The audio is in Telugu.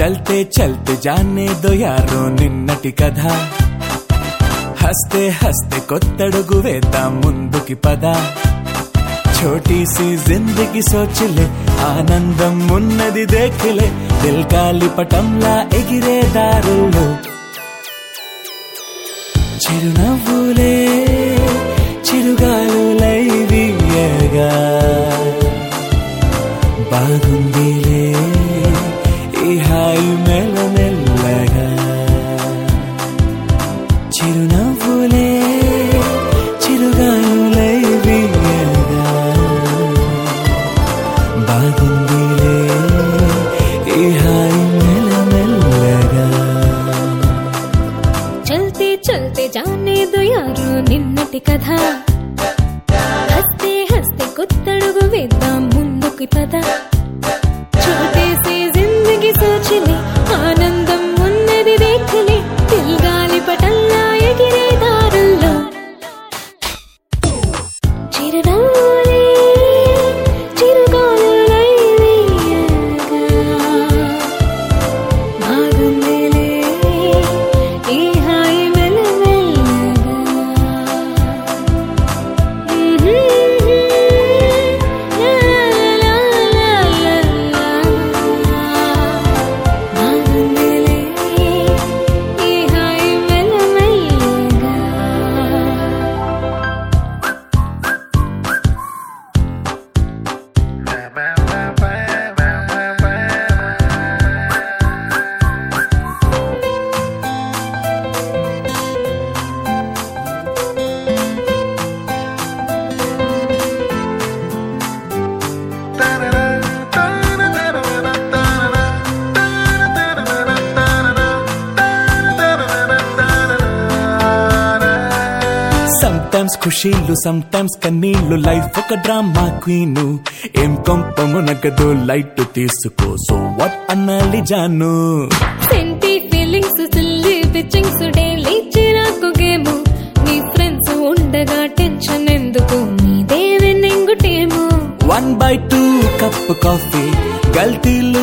చల్తే చల్తే జానే దొయారో నిన్నటి కథ హస్తే హస్తే కొత్తడుగు వేద్దాం ముందుకి పద छोटी सी जिंदगी सोच ले ఆనందం ఉన్నది దేఖలే దిల్ గాలి పటంలా ఎగిరే దారుల్లో చిరునవ్వులే చిరుగాలులై వీయగా బాగుందిలే ఈ హాయి మెల్లమెల్లగా చిరునవ్వులే చిరుగాలులై వీయగా బాగుందిలే ఈ హాయి మెల్లమెల్లగా చల్తే చల్తే జానే దొయారు నిన్నటి కథ హస్తే హస్తే కొత్తడుగు వేద్దాం ముందుకి పద छोटे జిందగీ సోచలే ఆనందం ఉన్నది దేఖలే తిల్గాలి పటల్లా ఎగిరే దారుల్లో చిరునవ్వులే చిరుగాలులై వీయగా బాగుందిలే ఈ హాయి మెల్లమెల్లగా బాగుందిలే ఈ హాయి మెల్లమెల్లగా సమ్ టైమ్స్ ఖుషీలు సమ్ టైమ్స్ కన్నీళ్లు లైఫ్ ఒక డ్రామా క్వీన్ ఏం కొంప మునగదు లైట్ తీసుకో సో వాట్ అన్నాలి జాను సెంటి ఫీలింగ్స్ సిల్లి పిచ్చింగ్స్ డైలీ చిరాకు గేము నీ ఫ్రెండ్స్ ఉండగా టెన్షన్ ఎందుకు నీదే winning team one by two cup coffee గల్తీలో